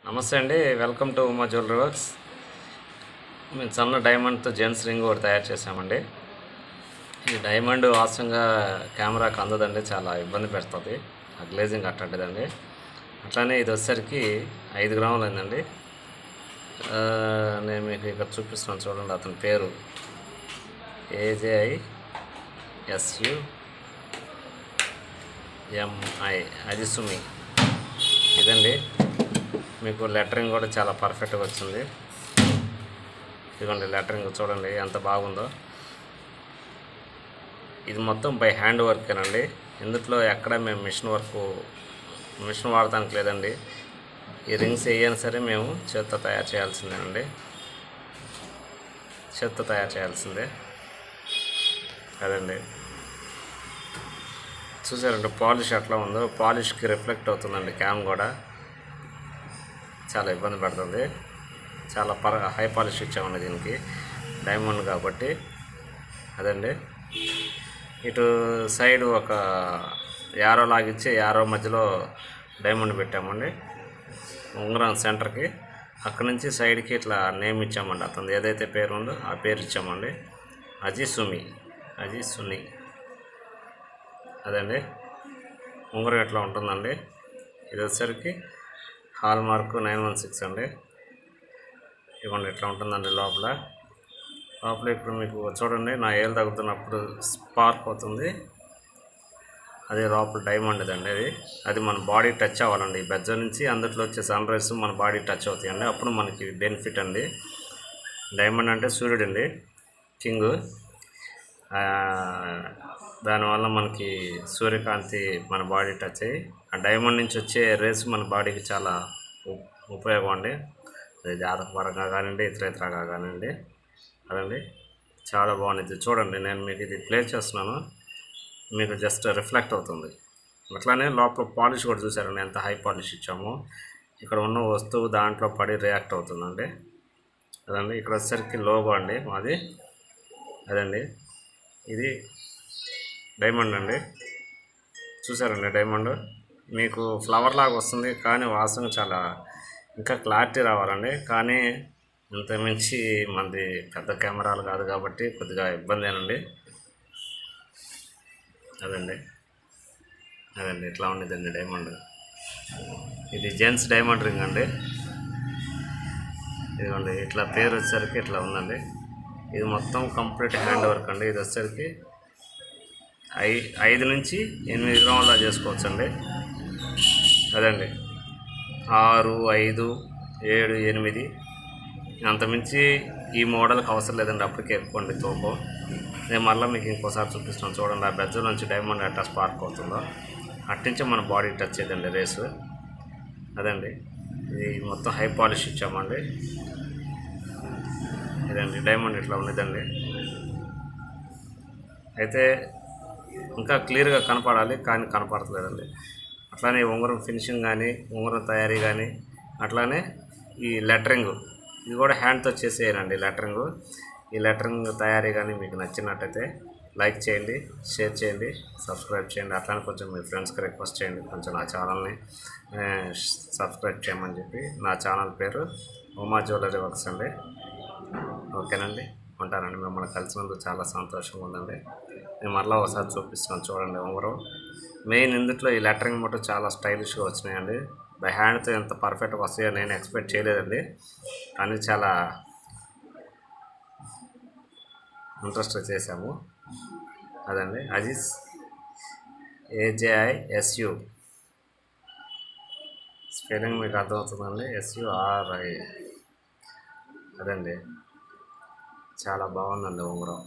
నమస్తే అండి welcome to Uma jewellery works మేము సన్న డైమండ్తో జెంట్స్ రింగ్ ఒకటి తయారు చేసామండి ఈ డైమండ్ వాస్తవంగా కెమెరాకి అందదండి చాలా ఇబ్బంది పెడుతుంది ఆ గ్లేజింగ్ అట్టంటిదండి అట్లానే ఇది వచ్చేసరికి ఐదు గ్రాములు అయిందండి ఆ, నేను మీకు ఇక్కడ చూపిస్తున్నాను చూడండి అతని పేరు ఏజేఐ ఎస్యు ఎంఐ అది సుమి ఇదండి మీకు లెటరింగ్ కూడా చాలా పర్ఫెక్ట్గా వచ్చింది ఇదిగోండి లెటరింగ్ చూడండి ఎంత బాగుందో ఇది మొత్తం బై హ్యాండ్ వర్కేనండి ఇందులో ఎక్కడ మేము మిషన్ వర్క్ మిషన్ వాడటానికి లేదండి ఈ రింగ్స్ వేయని సరే మేము చేత్తో తయారు చేయాల్సిందేనండి చేత్తో తయారు చేయాల్సిందే అదండి చూసారంటే పాలిష్ ఎట్లా ఉందో పాలిష్కి రిఫ్లెక్ట్ అవుతుందండి క్యామ్ కూడా చాలా ఇబ్బంది పడుతుంది చాలా పర హై పాలిష్ ఇచ్చామండి దీనికి డైమండ్ కాబట్టి అదండి ఇటు సైడ్ ఒక యారో లాగిచ్చి యారో మధ్యలో డైమండ్ పెట్టామండి ఉంగరం సెంటర్కి అక్కడ నుంచి సైడ్కి ఇట్లా నేమ్ ఇచ్చామండి అతను ఏదైతే పేరు ఉందో ఆ పేరు ఇచ్చామండి అజీ సుమి అజీ సుని అదండి ఉంగరం ఎట్లా ఉంటుందండి ఇది వచ్చేసరికి hallmark nine one six అండి ఇవ్వండి ఎట్లా ఉంటుందండి లోపల లోపల ఇప్పుడు మీకు చూడండి నా ఏళ్ళు తగ్గుతున్నప్పుడు స్పార్క్ అవుతుంది అది లోపల డైమండ్ అండి అది అది మన బాడీ టచ్ అవ్వాలండి ఈ బెజ్జ నుంచి అందులో వచ్చే సన్ రైస్ మన బాడీ టచ్ అవుతాయండి అప్పుడు మనకి బెనిఫిట్ అండి డైమండ్ అంటే సూర్యుడు అండి కింగ్ ఆ, దానివల్ల మనకి సూర్యకాంతి మన బాడీ టచ్ అయ్యి ఆ డైమండ్ నుంచి వచ్చే రేస్ మన బాడీకి చాలా ఉ- ఉపయోగం అండి అది జాతకపరంగా కానివ్వండి ఇతర ఇతరగా కానివ్వండి అదండి చాలా బాగుంది చూడండి నేను మీకు ఇది ప్లే చేస్తున్నాను మీకు జస్ట్ రిఫ్లెక్ట్ అవుతుంది అట్లానే లోపల పాలిష్ కూడా చూసారండి ఎంత హై పాలిష్ ఇచ్చామో ఇక్కడ ఉన్న వస్తువు దాంట్లో పడి రియాక్ట్ అవుతుందండి అదండి ఇక్కడ వచ్చేసరికి లోగో అండి మాది అదండి ఇది డైమండ్ అండి చూసారండి డైమండ్ మీకు ఫ్లవర్ లాగా వస్తుంది కానీ వాసన చాలా ఇంకా క్లారిటీ రావాలండి కానీ ఇంతమించి మనది పెద్ద కెమెరాలు కాదు కాబట్టి కొద్దిగా ఇబ్బందేనండి అదండి అదండి ఇట్లా ఉండేదండి డైమండ్ ఇది జెంట్స్ డైమండ్ రింగ్ అండి ఇదిగోండి ఇట్లా పేరు వచ్చేసరికి ఇట్లా ఉందండి ఇది మొత్తం కంప్లీట్ హ్యాండ్ వర్క్ అండి ఇది వచ్చేసరికి ఐ ఐదు నుంచి ఎనిమిది గ్రాముల చేసుకోవచ్చు అండి అదండి ఆరు ఐదు ఏడు ఎనిమిది అంతమించి ఈ మోడల్కి అవసరం లేదండి అప్పటికే ఎక్కువ అండి తోపు నేను మళ్ళీ మీకు ఇంకోసారి చూపిస్తాను చూడండి ఆ బెజ్జ నుంచి డైమండ్ ఎట్టా స్పార్క్ అవుతుందో అట్టించి మన బాడీ టచ్ చేయదండి రేసు అదండి ఇది మొత్తం హై పాలిష్ ఇచ్చామండి ఇదండి డైమండ్ ఇట్లా ఉండేదండి అయితే ఇంకా క్లియర్గా కనపడాలి కానీ కనపడట్లేదండి అట్లానే ఈ ఉంగరం ఫినిషింగ్ కానీ ఉంగరం తయారీ కానీ అట్లానే ఈ లెటరింగ్ ఇది కూడా హ్యాండ్తో చేసేయనండి లెటరింగ్ ఈ లెటరింగ్ తయారీ కానీ మీకు నచ్చినట్టయితే లైక్ చేయండి షేర్ చేయండి సబ్స్క్రైబ్ చేయండి అట్లానే కొంచెం మీ ఫ్రెండ్స్కి రిక్వెస్ట్ చేయండి కొంచెం నా ఛానల్ని ఆ, సబ్స్క్రైబ్ చేయమని చెప్పి నా ఛానల్ పేరు ఉమా జ్యువెలరీ వర్క్స్ అండి ఓకేనండి ఉంటానండి మిమ్మల్ని కలిసినందుకు చాలా సంతోషంగా ఉందండి నేను మరలా ఒకసారి చూపిస్తున్నాను చూడండి ఉంగరం మెయిన్ ఇందులో ఈ లెటరింగ్ మొత్తం చాలా స్టైలిష్గా వచ్చినాయండి బై హ్యాండ్తో ఎంత పర్ఫెక్ట్గా వస్తాయో నేను ఎక్స్పెక్ట్ చేయలేదండి కానీ చాలా ఇంట్రెస్ట్ చేసాము అదండి అజీజ్ ఏజేఐ ఎస్యు స్పెల్లింగ్ మీకు అర్థమవుతుందండి ఎస్యుఆర్ఐ అదండి చాలా బాగుందండి ఉంగరం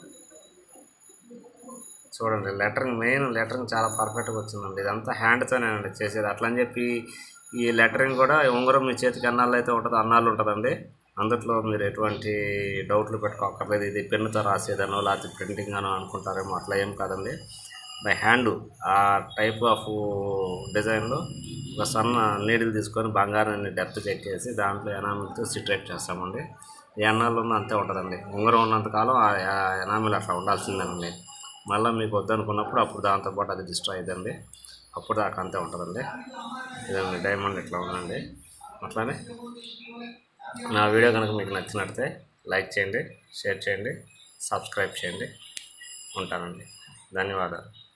చూడండి లెటరింగ్ మెయిన్ లెటరింగ్ చాలా పర్ఫెక్ట్గా వచ్చిందండి ఇదంతా హ్యాండ్తోనేనండి చేసేది అట్లా అని చెప్పి ఈ లెటరింగ్ కూడా ఈ ఉంగరం మీ చేతికి అన్నాళ్ళు అయితే ఉంటుందో అన్నాళ్ళు ఉంటుందండి అందుట్లో మీరు ఎటువంటి డౌట్లు పెట్టుకోకర్లేదు ఇది పెన్నుతో రాసేదనో లేకపోతే ప్రింటింగ్ అనో అనుకుంటారేమో అట్లా ఏం కాదండి బై హ్యాండ్ ఆ టైప్ ఆఫ్ డిజైన్లో ఒక సన్న నీడిల్ తీసుకొని బంగారాన్ని డెప్త్ చెక్కేసి దాంట్లో ఎనామిల్తో సిట్రేట్ చేస్తామండి ఈ ఎన్నాళ్ళు ఉన్న అంతే ఉంటుందండి ఉంగరం ఉన్నంతకాలం ఆ ఎనామిల్ అట్లా ఉండాల్సిందేనండి మళ్ళీ మీకు వద్దనుకున్నప్పుడు అప్పుడు దాంతోపాటు అది డిస్ట్రాయ్ అయ్యిందండి అప్పుడు దాకా అంతే ఉంటుందండి ఇదండి డైమండ్ ఇట్లా ఉందండి అట్లానే నా వీడియో కనుక మీకు నచ్చినట్లయితే లైక్ చేయండి షేర్ చేయండి సబ్స్క్రైబ్ చేయండి ఉంటానండి ధన్యవాదాలు